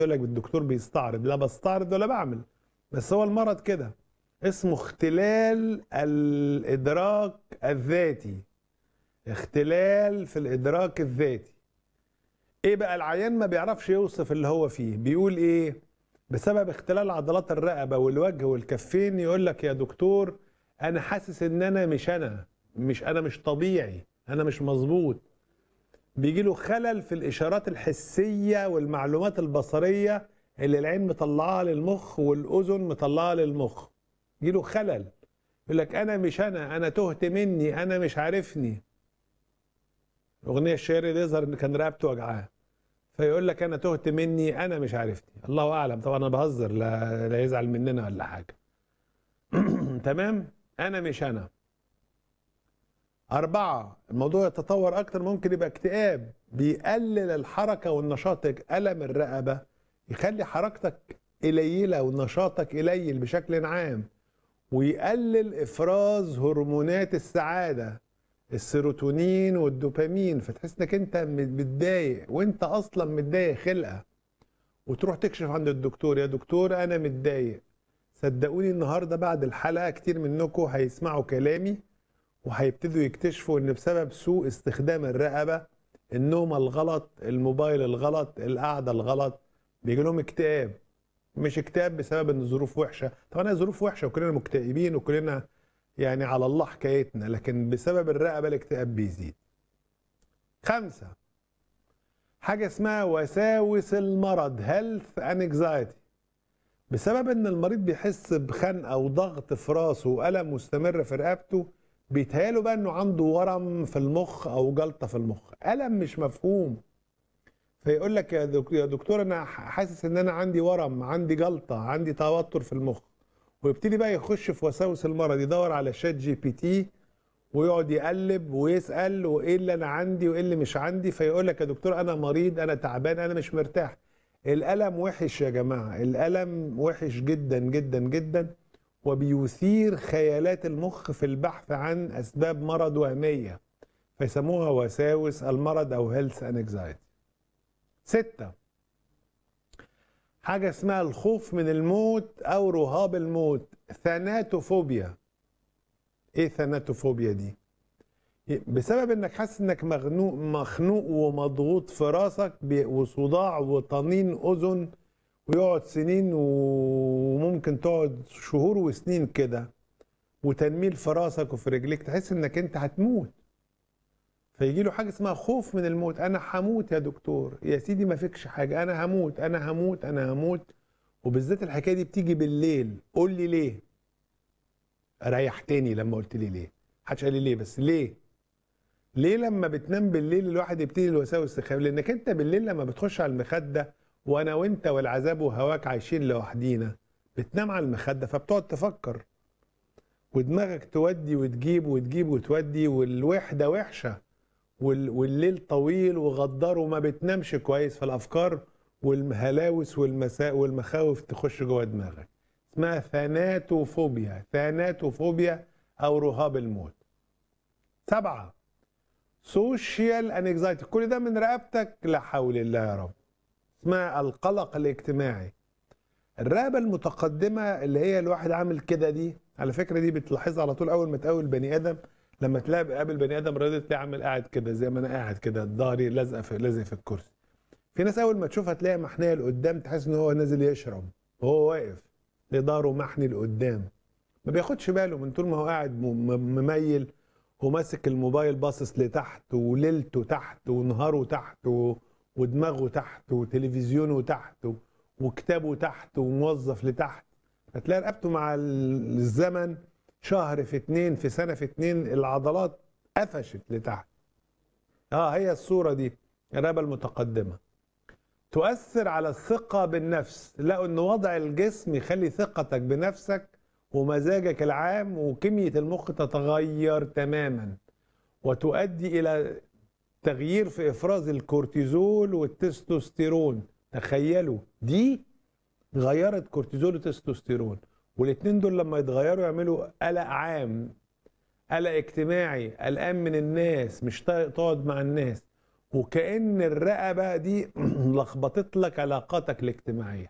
يقول لك الدكتور بيستعرض لا بستعرض ولا بعمل بس هو المرض كده اسمه اختلال الادراك الذاتي اختلال في الادراك الذاتي ايه بقى العيان ما بيعرفش يوصف اللي هو فيه بيقول ايه بسبب اختلال عضلات الرقبه والوجه والكفين يقول لك يا دكتور انا حاسس ان انا مش انا مش انا مش طبيعي انا مش مظبوط بيجي له خلل في الاشارات الحسيه والمعلومات البصريه اللي العين مطلعاها للمخ والاذن مطلعاها للمخ يجي له خلل يقول لك انا مش انا انا تهت مني انا مش عارفني الاغنيه الشهيره دي يظهر ان كان رقبته وجعاه فيقول لك انا تهت مني انا مش عارفني الله اعلم طبعا انا بهزر لا, لا يزعل مننا ولا حاجه تمام انا مش انا أربعة الموضوع يتطور أكتر ممكن يبقى اكتئاب بيقلل الحركة والنشاط ألم الرقبة يخلي حركتك قليلة ونشاطك قليل بشكل عام ويقلل إفراز هرمونات السعادة السيروتونين والدوبامين فتحس انك انت متضايق وانت اصلا متضايق خلقه وتروح تكشف عند الدكتور يا دكتور انا متضايق صدقوني النهارده بعد الحلقه كتير منكم هيسمعوا كلامي وهيبتدوا يكتشفوا ان بسبب سوء استخدام الرقبه النوم الغلط الموبايل الغلط القعده الغلط بيجي لهم اكتئاب مش اكتئاب بسبب ان الظروف وحشه طبعا الظروف وحشه وكلنا مكتئبين وكلنا يعني على الله حكايتنا لكن بسبب الرقبه الاكتئاب بيزيد خمسة حاجة اسمها وساوس المرض هيلث انكزايتي بسبب ان المريض بيحس بخنقة وضغط في راسه وألم مستمر في رقبته بيتهيأله بقى انه عنده ورم في المخ او جلطة في المخ ألم مش مفهوم فيقول لك يا دكتور انا حاسس ان انا عندي ورم عندي جلطة عندي توتر في المخ ويبتدي بقى يخش في وساوس المرض يدور على شات جي بي تي ويقعد يقلب ويسال وايه اللي انا عندي وايه اللي مش عندي فيقول لك يا دكتور انا مريض انا تعبان انا مش مرتاح الالم وحش يا جماعه الالم وحش جدا جدا جدا وبيثير خيالات المخ في البحث عن اسباب مرض وهميه فيسموها وساوس المرض او هيلث انكزايتي ستة حاجة اسمها الخوف من الموت أو رهاب الموت ثاناتوفوبيا إيه ثاناتوفوبيا دي؟ بسبب إنك حاسس إنك مخنوق مخنوق ومضغوط في راسك وصداع وطنين أذن ويقعد سنين وممكن تقعد شهور وسنين كده وتنميل في راسك وفي رجليك تحس إنك أنت هتموت فيجي له حاجه اسمها خوف من الموت انا هموت يا دكتور يا سيدي ما فيكش حاجه انا هموت انا هموت انا هموت وبالذات الحكايه دي بتيجي بالليل قول لي ليه ريحتني لما قلت لي ليه محدش قال لي ليه بس ليه ليه لما بتنام بالليل الواحد يبتدي الوساوس تخاف لانك انت بالليل لما بتخش على المخده وانا وانت والعذاب وهواك عايشين لوحدينا بتنام على المخده فبتقعد تفكر ودماغك تودي وتجيب وتجيب وتودي والوحده وحشه والليل طويل وغدار وما بتنامش كويس فالافكار والهلاوس والمساء والمخاوف تخش جوه دماغك اسمها ثاناتوفوبيا ثاناتوفوبيا او رهاب الموت سبعة سوشيال انكزايتي كل ده من رقبتك لا حول الله يا رب اسمها القلق الاجتماعي الرقبة المتقدمة اللي هي الواحد عامل كده دي على فكرة دي بتلاحظها على طول أول ما تقابل بني آدم لما تلاقي قابل بني ادم رياضي تلاقي عامل قاعد كده زي ما انا قاعد كده ظهري لازقه في لازق في الكرسي في ناس اول ما تشوفها تلاقي محنيه لقدام تحس ان هو نازل يشرب وهو واقف ظهره محني لقدام ما بياخدش باله من طول ما هو قاعد مميل وماسك الموبايل باصص لتحت وليلته تحت ونهاره تحت ودماغه تحت وتلفزيونه تحت وكتابه تحت وموظف لتحت فتلاقي رقبته مع الزمن شهر في اتنين في سنة في اتنين العضلات قفشت لتحت اه هي الصورة دي الرقبة المتقدمة تؤثر على الثقة بالنفس لقوا ان وضع الجسم يخلي ثقتك بنفسك ومزاجك العام وكمية المخ تتغير تماما وتؤدي الى تغيير في افراز الكورتيزول والتستوستيرون تخيلوا دي غيرت كورتيزول وتستوستيرون والاثنين دول لما يتغيروا يعملوا قلق عام قلق اجتماعي قلقان من الناس مش طايق تقعد مع الناس وكأن الرقبة دي لخبطت لك علاقاتك الاجتماعية